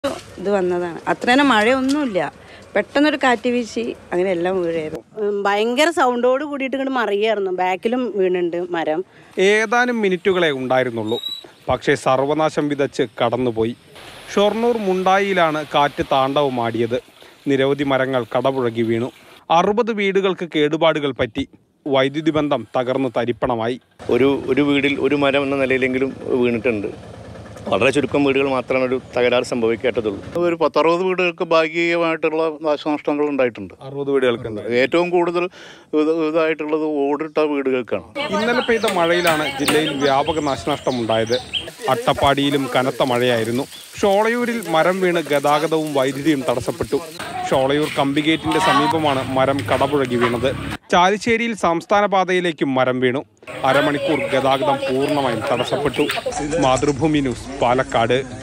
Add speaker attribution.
Speaker 1: ഇത് വന്നതാണ് അത്രേനെ മഴയൊന്നുമില്ല പെട്ടെന്നൊരു കാറ്റ് വീശി അങ്ങനെ എല്ലാം വീഴായിരുന്നു
Speaker 2: ഉം, ഭയങ്കര സൗണ്ടോട് കൂടിയിട്ട് ഇങ്ങോട്ട് മറിയായിരുന്നു ബാക്കിലും വീണുണ്ട് മരം
Speaker 3: ഏതാനും മിനിറ്റുകളെ ഉണ്ടായിരുന്നുള്ളൂ പക്ഷേ സർവനാശം വിതച്ച് കടന്നുപോയി ഷൊർണൂർ മുണ്ടായിലാണ് കാറ്റ് താണ്ഡവമാടിയത് നിരവധി മരങ്ങൾ കടപുഴകി വീണു അറുപത് വീടുകൾക്ക് കേടുപാടുകൾ പറ്റി വൈദ്യുതി ബന്ധം തകർന്ന് തരിപ്പണമായി
Speaker 4: ഒരു ഒരു വീടിൽ ഒരു മരം എന്ന നിലയിലെങ്കിലും വീണിട്ടുണ്ട് വളരെ ചുരുക്കം വീടുകൾ മാത്രമാണ് ഒരു തകരാറ് സംഭവിക്കാത്തതുള്ളൂ
Speaker 5: ഒരു പത്തറുപത് വീടുകൾക്ക് ഭാഗികമായിട്ടുള്ള നാശനഷ്ടങ്ങൾ ഉണ്ടായിട്ടുണ്ട്
Speaker 3: അറുപത് വീടുകൾക്ക്
Speaker 5: ഏറ്റവും കൂടുതൽ ഇത് ഇതായിട്ടുള്ളത് ഓടിട്ട വീടുകൾക്കാണ്
Speaker 3: ഇന്നലെ പെയ്ത മഴയിലാണ് ജില്ലയിൽ വ്യാപക നാശനഷ്ടം ഉണ്ടായത് അട്ടപ്പാടിയിലും കനത്ത മഴയായിരുന്നു ഷോളയൂരിൽ മരം വീണ് ഗതാഗതവും വൈദ്യുതിയും തടസ്സപ്പെട്ടു ഷോളയൂർ കമ്പിഗേറ്റിന്റെ സമീപമാണ് മരം കടപുഴകി വീണത് ചാലിശ്ശേരിയിൽ സംസ്ഥാന പാതയിലേക്കും മരം വീണു അരമണിക്കൂർ ഗതാഗതം പൂർണ്ണമായും തടസ്സപ്പെട്ടു മാതൃഭൂമി ന്യൂസ് പാലക്കാട്